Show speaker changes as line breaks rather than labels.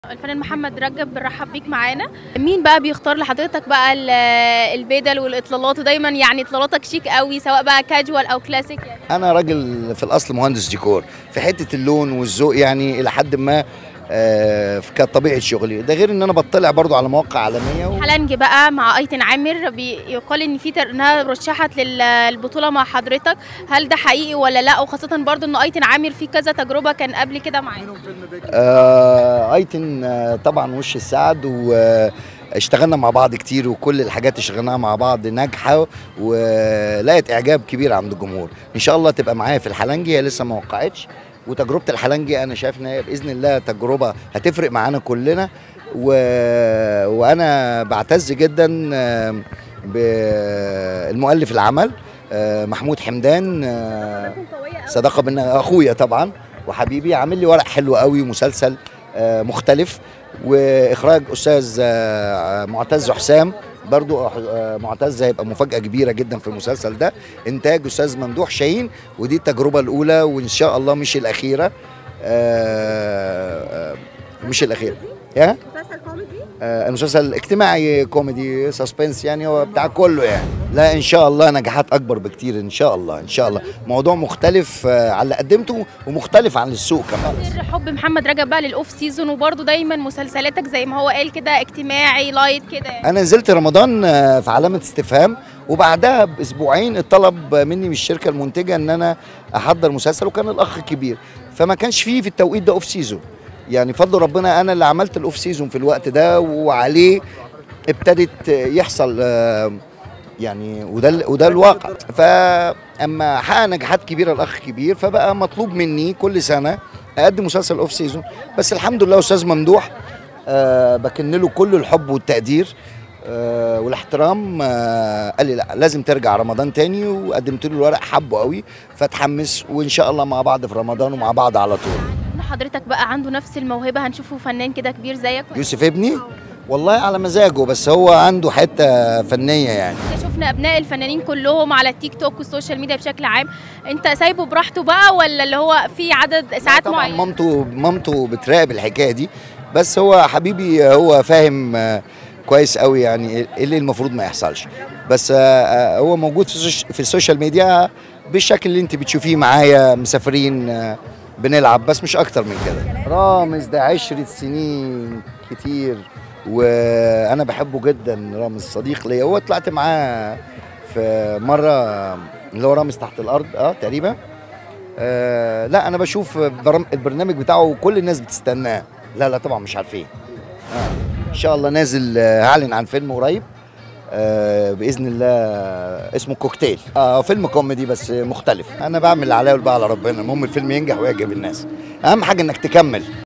الفنان محمد رجب بنرحب بيك معانا مين بقى بيختار لحضرتك بقى ال- البدل والاطلالات ودايما يعني اطلالاتك شيك قوي سواء بقى كاجوال او كلاسيك يعني
انا راجل في الاصل مهندس ديكور في حته اللون والذوق يعني الى حد ما آه، كانت طبيعه شغلي ده غير ان انا بطلع برضو على مواقع عالميه و...
حلنج بقى مع ايتن عامر بيقال ان في تر- انها رشحت للبطوله مع حضرتك هل ده حقيقي ولا لا وخاصه برضو ان ايتن عامر في كذا تجربه كان قبل كده معاه
آه ايتن آه، طبعا وش السعد واشتغلنا مع بعض كتير وكل الحاجات اللي اشتغلناها مع بعض ناجحه ولقت اعجاب كبير عند الجمهور ان شاء الله تبقى معايا في الحلنجي هي لسه ما وقعتش وتجربه الحلنجي انا شايف ان هي باذن الله تجربه هتفرق معانا كلنا و... وانا بعتز جدا آه، بالمؤلف العمل آه، محمود حمدان آه، صداقه بين اخويا طبعا وحبيبي عامل لي ورق حلو قوي ومسلسل آه، مختلف واخراج استاذ آه، معتز حسام برضو آه، معتز هيبقى مفاجاه كبيره جدا في المسلسل ده انتاج استاذ ممدوح شاهين ودي التجربه الاولى وان شاء الله مش الاخيره آه، آه، مش الاخيره يا
مسلسل كوميدي
آه، المسلسل اجتماعي كوميدي سسبنس يعني هو بتاع كله يعني لا ان شاء الله نجاحات اكبر بكتير ان شاء الله ان شاء الله موضوع مختلف آه، على اللي قدمته ومختلف عن السوق كمان
سر حب محمد رجب بقى للاوف سيزون وبرضو دايما مسلسلاتك زي ما هو قال كده اجتماعي لايت كده يعني.
انا نزلت رمضان آه، في علامه استفهام وبعدها باسبوعين اتطلب مني من الشركه المنتجه ان انا احضر مسلسل وكان الاخ كبير فما كانش فيه في التوقيت ده اوف سيزون يعني فضل ربنا انا اللي عملت الاوف سيزون في الوقت ده وعليه ابتدت يحصل آه، يعني وده ال- وده الواقع فاما حقق نجاحات كبيره الاخ كبير فبقى مطلوب مني كل سنه اقدم مسلسل اوف سيزون بس الحمد لله استاذ ممدوح أه بكن له كل الحب والتقدير أه والاحترام أه قال لي لا لازم ترجع رمضان تاني وقدمت له الورق حبه قوي فاتحمس وان شاء الله مع بعض في رمضان ومع بعض على طول
إن حضرتك بقى عنده نفس الموهبه هنشوفه فنان كده كبير زيك ولا
يوسف ابني والله على مزاجه بس هو عنده حته فنيه يعني
إحنا شفنا ابناء الفنانين كلهم على التيك توك والسوشيال ميديا بشكل عام انت سايبه براحته بقى ولا اللي هو في عدد ساعات
طبعا
معينه
مامته مامته بتراقب الحكايه دي بس هو حبيبي هو فاهم آه، كويس قوي يعني ايه اللي المفروض ما يحصلش بس آه، آه، هو موجود في السوش- في السوشيال ميديا بالشكل اللي انت بتشوفيه معايا مسافرين آه، بنلعب بس مش اكتر من كده رامز ده عشرة سنين كتير وانا بحبه جدا رامز صديق ليا هو طلعت معاه في مره اللي هو رامز تحت الارض اه تقريبا آه لا انا بشوف برم- البرنامج بتاعه كل الناس بتستناه لا لا طبعا مش عارفين آه. ان شاء الله نازل آه، هعلن عن فيلم قريب آه باذن الله اسمه كوكتيل اه فيلم كوميدي بس مختلف انا بعمل اللي عليا والباقي على ربنا المهم الفيلم ينجح ويعجب الناس اهم حاجه انك تكمل